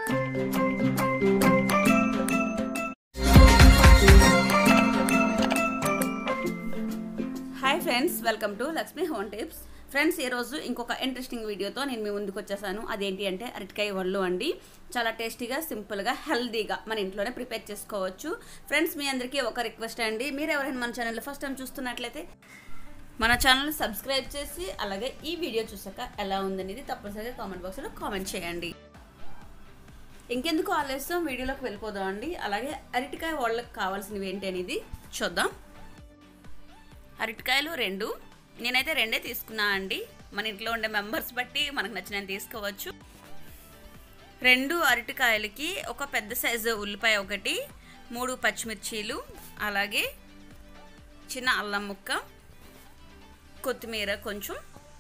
hi friends welcome to Lakshmi home tips friends ఈరోజు ఇంకొక interesting వీడియోతో నేను మీ ముందుకు వచ్చేసాను అదేంటి అంటే అరటికాయ వళ్ళు అండి చాలా టేస్టీగా సింపుల్గా హెల్దీగా మన ఇంట్లోనే ప్రిపేర్ చేసుకోవచ్చు ఫ్రెండ్స్ మీ అందరికీ ఒక రిక్వెస్ట్ అండి మీరు ఎవరైనా మన ఛానల్ ఫస్ట్ టైం చూస్తున్నట్లయితే మన ఛానల్ సబ్స్క్రైబ్ చేసి అలాగే ఈ వీడియో చూసాక ఎలా ఉందనేది తప్పనిసరిగా కామెంట్ బాక్స్లో కామెంట్ చేయండి ఇంకెందుకు ఆలస్యం వీడియోలోకి వెళ్ళిపోదాం అండి అలాగే అరటికాయ వాళ్ళకి కావాల్సినవి ఏంటి అనేది చూద్దాం అరటికాయలు రెండు నేనైతే రెండే తీసుకున్నా అండి మన ఇంట్లో ఉండే మెంబర్స్ బట్టి మనకు నచ్చిన తీసుకోవచ్చు రెండు అరటికాయలకి ఒక పెద్ద సైజు ఉల్లిపాయ ఒకటి మూడు పచ్చిమిర్చీలు అలాగే చిన్న అల్లం ముక్క కొత్తిమీర కొంచెం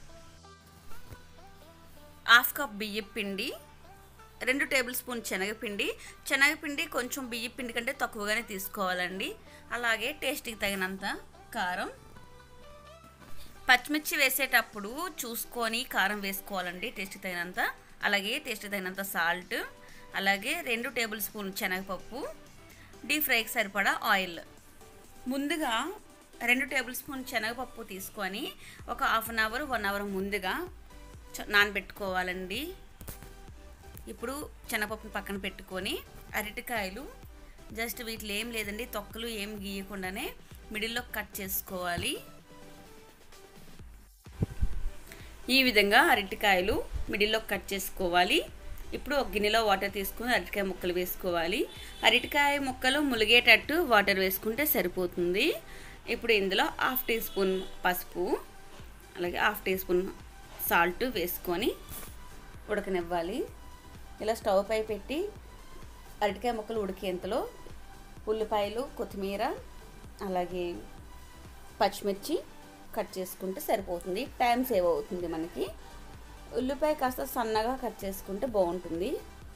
హాఫ్ కప్ బియ్యం పిండి రెండు టేబుల్ స్పూన్ శనగపిండి శనగపిండి కొంచెం బియ్యం పిండి కంటే తక్కువగానే తీసుకోవాలండి అలాగే టేస్ట్కి తగినంత కారం పచ్చిమిర్చి వేసేటప్పుడు చూసుకొని కారం వేసుకోవాలండి టేస్ట్కి తగినంత అలాగే టేస్ట్కి తగినంత సాల్ట్ అలాగే రెండు టేబుల్ స్పూన్ శనగపప్పు డీప్ ఫ్రైకి సరిపడా ఆయిల్ ముందుగా రెండు టేబుల్ స్పూన్ శనగపప్పు తీసుకొని ఒక half an hour one hour ముందుగా నానబెట్టుకోవాలండి ఇప్పుడు శనగపప్పుని పక్కన పెట్టుకొని అరటికాయలు జస్ట్ వీటిలో ఏం లేదండి తొక్కలు ఏం గీయకుండానే మిడిల్లో కట్ చేసుకోవాలి ఈ విధంగా అరటికాయలు మిడిల్లో కట్ చేసుకోవాలి ఇప్పుడు ఒక గిన్నెలో వాటర్ తీసుకుని అరటికాయ ముక్కలు వేసుకోవాలి అరటికాయ ముక్కలు ములిగేటట్టు వాటర్ వేసుకుంటే సరిపోతుంది ఇప్పుడు ఇందులో హాఫ్ టీ స్పూన్ పసుపు అలాగే హాఫ్ టీ స్పూన్ సాల్ట్ వేసుకొని ఉడకనివ్వాలి ఇలా స్టవ్ పై పెట్టి అరటికాయ ముక్కలు ఉడికేంతలో ఉల్లిపాయలు కొత్తిమీర అలాగే పచ్చిమిర్చి కట్ చేసుకుంటే సరిపోతుంది టైం సేవ్ అవుతుంది మనకి ఉల్లిపాయ కాస్త సన్నగా కట్ చేసుకుంటే బాగుంటుంది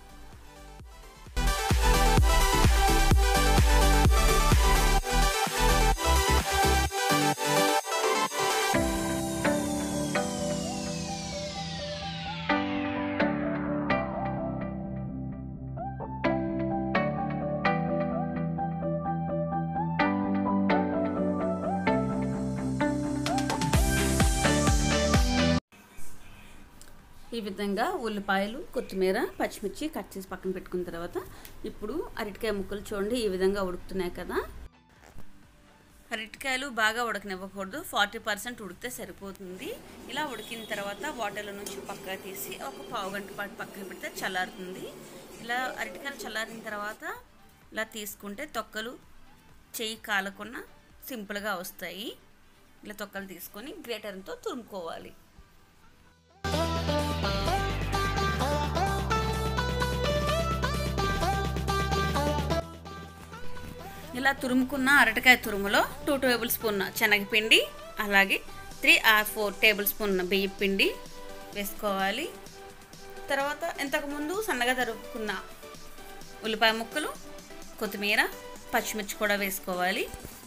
ఈ విధంగా ఉల్లిపాయలు కొత్తిమీర పచ్చిమిర్చి కట్ చేసి పక్కన పెట్టుకున్న తర్వాత ఇప్పుడు అరటికాయ ముక్కలు చూడండి ఈ విధంగా ఉడుకుతున్నాయి కదా అరటికాయలు బాగా ఉడకనివ్వకూడదు ఫార్టీ పర్సెంట్ ఉడికితే సరిపోతుంది ఇలా ఉడికిన తర్వాత వాటర్లో నుంచి పక్కగా తీసి ఒక పావు గంట పాటు పక్కన పెడితే చల్లారుతుంది ఇలా అరటికాయలు చల్లారిన తర్వాత ఇలా తీసుకుంటే తొక్కలు చెయ్యి కాలకుండా సింపుల్గా వస్తాయి ఇలా తొక్కలు తీసుకొని గ్రేటర్తో తురుముకోవాలి ఇలా తురుముకున్న అరటికాయ తురుములో టూ టేబుల్ స్పూన్ శనగపిండి అలాగే three or four tablespoon బియ్యం పిండి వేసుకోవాలి తర్వాత ఇంతకుముందు సన్నగా తరుపుకున్న ఉల్లిపాయ ముక్కలు కొత్తిమీర పచ్చిమిర్చి కూడా వేసుకోవాలి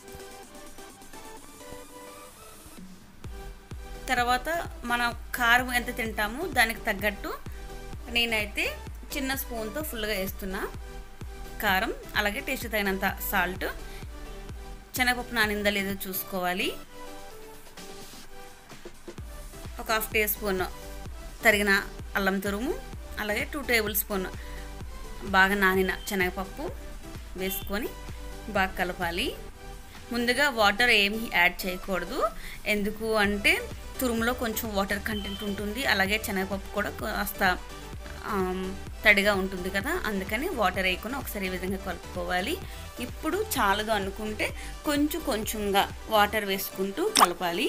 తర్వాత మనం కారం ఎంత తింటామో దానికి తగ్గట్టు నేనైతే చిన్న స్పూన్తో ఫుల్గా వేస్తున్నా కారం అలాగే టేస్ట్ తగినంత సాల్ట్ శనగపప్పు నానిందా లేదో చూసుకోవాలి ఒక హాఫ్ టీ స్పూన్ తరిగిన అల్లం తురుము అలాగే టూ టేబుల్ స్పూన్ బాగా నానిన శనగపప్పు వేసుకొని బాగా కలపాలి ముందుగా వాటర్ ఏమి యాడ్ చేయకూడదు ఎందుకు అంటే తురుములో కొంచెం వాటర్ కంటెంట్ ఉంటుంది అలాగే శనగపప్పు కూడా కాస్త తడిగా ఉంటుంది కదా అందుకని వాటర్ వేయకుండా ఒకసారి ఈ విధంగా కలుపుకోవాలి ఇప్పుడు చాలదు అనుకుంటే కొంచెం కొంచెంగా వాటర్ వేసుకుంటూ కలపాలి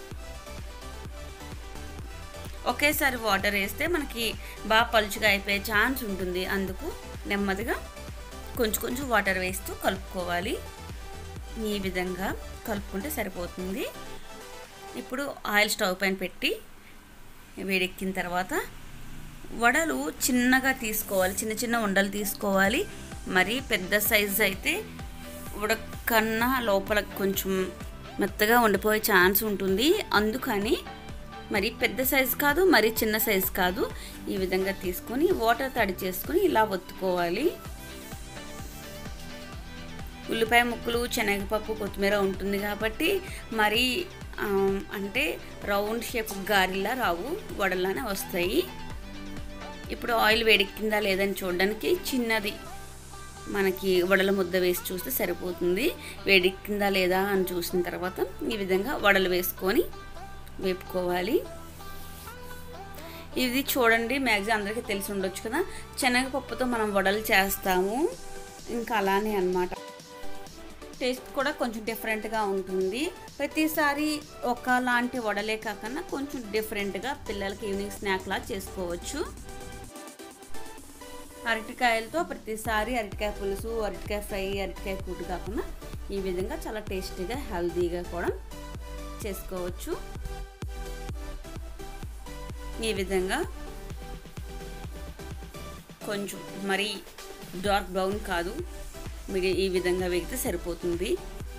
ఒకేసారి వాటర్ వేస్తే మనకి బాగా పలుచుగా అయిపోయే ఛాన్స్ ఉంటుంది అందుకు నెమ్మదిగా కొంచెం కొంచెం వాటర్ వేస్తూ కలుపుకోవాలి ఈ విధంగా కలుపుకుంటే సరిపోతుంది ఇప్పుడు ఆయిల్ స్టవ్ పైన పెట్టి వేడెక్కిన తర్వాత వడలు చిన్నగా తీసుకోవాలి చిన్న చిన్న ఉండలు తీసుకోవాలి మరి పెద్ద సైజు అయితే ఉడకన్నా లోపల కొంచెం మెత్తగా ఉండిపోయే ఛాన్స్ ఉంటుంది అందుకని మరి పెద్ద సైజు కాదు మరి చిన్న సైజు కాదు ఈ విధంగా తీసుకొని వాటర్ తడి చేసుకొని ఇలా ఒత్తుకోవాలి ఉల్లిపాయ ముక్కలు శనగపప్పు కొత్తిమీర ఉంటుంది కాబట్టి మరి అంటే రౌండ్ షేప్ గారిలా రావు వడలానే వస్తాయి ఇప్పుడు ఆయిల్ వేడెక్కిందా లేదని చూడడానికి చిన్నది మనకి వడల ముద్ద వేసి చూస్తే సరిపోతుంది వేడెక్కిందా లేదా అని చూసిన తర్వాత ఈ విధంగా వడలు వేసుకొని వేపుకోవాలి ఇది చూడండి మ్యాక్సిమం అందరికీ తెలిసి ఉండొచ్చు కదా శనగపప్పుతో మనం వడలు చేస్తాము ఇంకా అలానే అనమాట టేస్ట్ కూడా కొంచెం డిఫరెంట్గా ఉంటుంది ప్రతిసారి ఒకలాంటి వడలే కాకుండా కొంచెం డిఫరెంట్గా పిల్లలకి ఈవినింగ్ స్నాక్లా చేసుకోవచ్చు అరటికాయలతో ప్రతిసారి అరటికాయ పులుసు అరటికాయ ఫ్రై అరటికాయ కూటు కాకుండా ఈ విధంగా చాలా టేస్టీగా హెల్తీగా కూడా చేసుకోవచ్చు ఈ విధంగా కొంచెం మరీ డార్క్ బ్రౌన్ కాదు మీరు ఈ విధంగా వేగితే సరిపోతుంది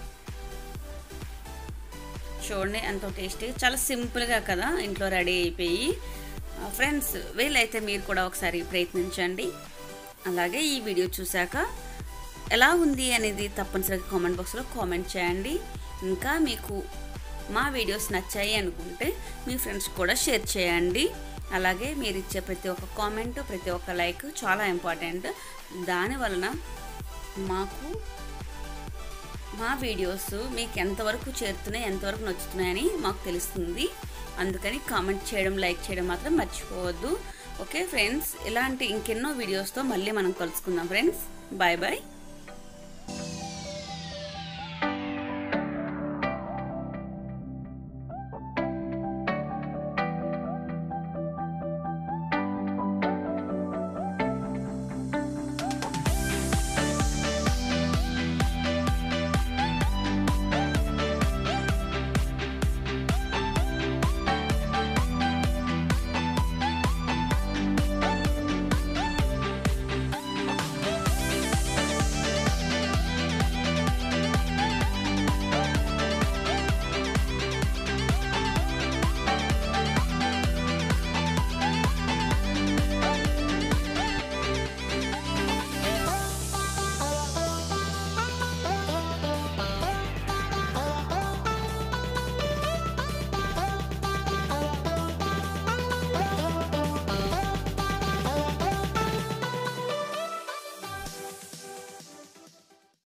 చూడండి ఎంతో టేస్టీగా చాలా సింపుల్గా కదా ఇంట్లో రెడీ అయిపోయి ఫ్రెండ్స్ వీలైతే మీరు కూడా ఒకసారి ప్రయత్నించండి అలాగే ఈ వీడియో చూశాక ఎలా ఉంది అనేది తప్పనిసరిగా కామెంట్ బాక్స్లో కామెంట్ చేయండి ఇంకా మీకు మా వీడియోస్ నచ్చాయి అనుకుంటే మీ ఫ్రెండ్స్ కూడా షేర్ చేయండి అలాగే మీరు ఇచ్చే ప్రతి ఒక్క కామెంట్ ప్రతి ఒక్క లైక్ చాలా ఇంపార్టెంట్ దాని వలన మాకు మా వీడియోస్ మీకు ఎంతవరకు చేరుతున్నాయి ఎంతవరకు నచ్చుతున్నాయని మాకు తెలుస్తుంది అందుకని కామెంట్ చేయడం లైక్ చేయడం మాత్రం మర్చిపోవద్దు ఓకే ఫ్రెండ్స్ ఇలాంటి ఇంకెన్నో వీడియోస్తో మళ్ళీ మనం కలుసుకుందాం ఫ్రెండ్స్ బాయ్ బాయ్